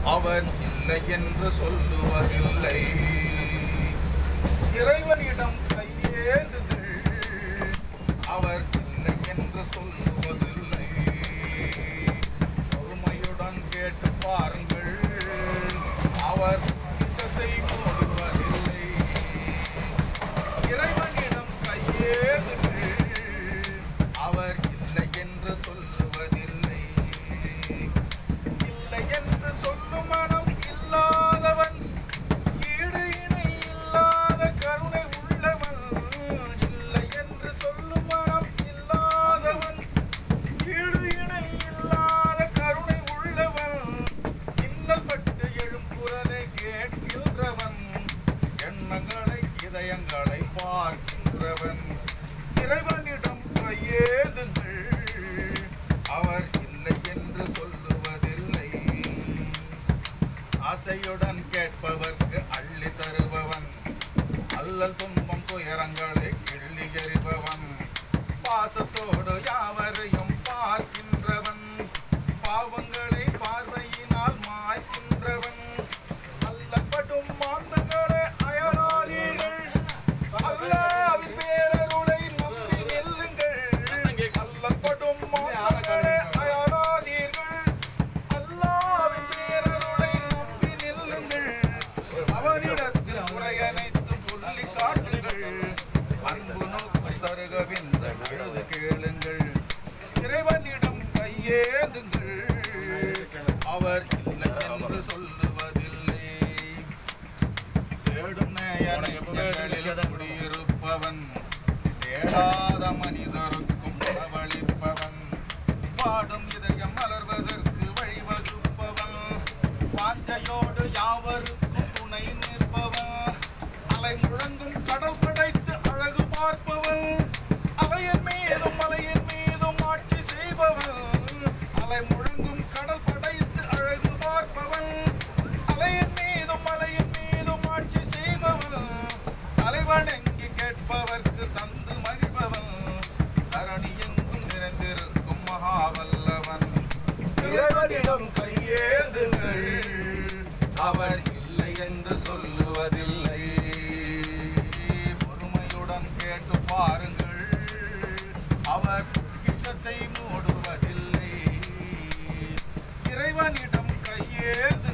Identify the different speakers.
Speaker 1: அவன் இல்லை என்று சொல்லுவதில்லை இறைவனிடம் கையேந்துங்கள் அவர் இல்லை என்று சொல்லுவதில்லை பொறுமையுடன் கேட்டு பாருங்கள் அவர் விஷத்தை மூடுவதில்லை இறைவனிடம் கையேதுங்கள் அவர் இல்லை என்று சொல்லுவதில்லை இல்லை என்று சொல்லும் மனம் இல்லாதவன் ஈடு இணை இல்லாத கருணை உள்ளவன் இல்லை என்று சொல்லும் மனம் இல்லாதவன் ஈடு இணை இல்லாத கருணை உள்ளவன் இன்னல் பட்டு எழும் குரலை கேட்கின்றவன் எண்ணங்களை இதயங்களை பார்க்கின்றவன் இறைவனிடம் கையேதுங்கள் அவர் இல்லை என்று சொல்லுவதில்லை ஆசையுடன் கேட்பவர்க்கு அள்ளி தருபவன் அல்லல் துன்பம் துயரங்களை கிள்ளி எறிபவன் பாசத்தோடு யாவரையும் பார்க்கின்றவன் பாவங்களை பார்வையினால் மாய்க்கின்றவன் அல்லப்படும் மாந்தங்களே அயலாளீர்கள் அல்லாவின் பேரருளை நம்பி நில்லுங்கள் அல்லப்படும் மாந்தங்களே அயலாளீர்கள் அல்லாவின் பேரருளை நம்பி நில்லுங்கள் அவனிடத்தில் முறையனைத்தும் சொல்லி காட்டுங்கள் அன்பு நோக்கு தருகவென்று எழுது கேளுங்கள் இறைவனிடம் கையேந்துங்கள் அவர் இல்லை என்று சொல்லுவதில்லை தேடும் நேயனைகளில் குடியிருப்பவன் தேடாத மனிதருக்கும் உணவளிப்பவன் பாடும் இதயம் மலர்வதற்கு வழிவகுப்பவன் வாஞ்சையோடு யாவருக்கும் துணை நிற்பவன் அலை முழங்கும் கடல் படைத்து அழகு பார்ப்பவன் அலையின் மீதும் மலையின் மீதும் ஆட்சி செய்பவன் அலை முழங்கும் கடல் படைத்து அழகு பார்ப்பவன் அலையின் மீதும் மலையின் மீதும் ஆட்சி செய்பவன் தலைவணங்கி கேட்பவர்க்கு தந்து மகிழ்பவன் தரணி எங்கும் நிறைந்திருக்கும் மகாவல்லவன் இறைவனிடம் கையேந்துங்கள் அவர் இல்லை என்று சொல்லுவதில்லை பொறுமையுடன் கேட்டு பாருங்கள் அவர் விஷத்தை மூடுவதில்லை இறைவனிடம் கையேந்து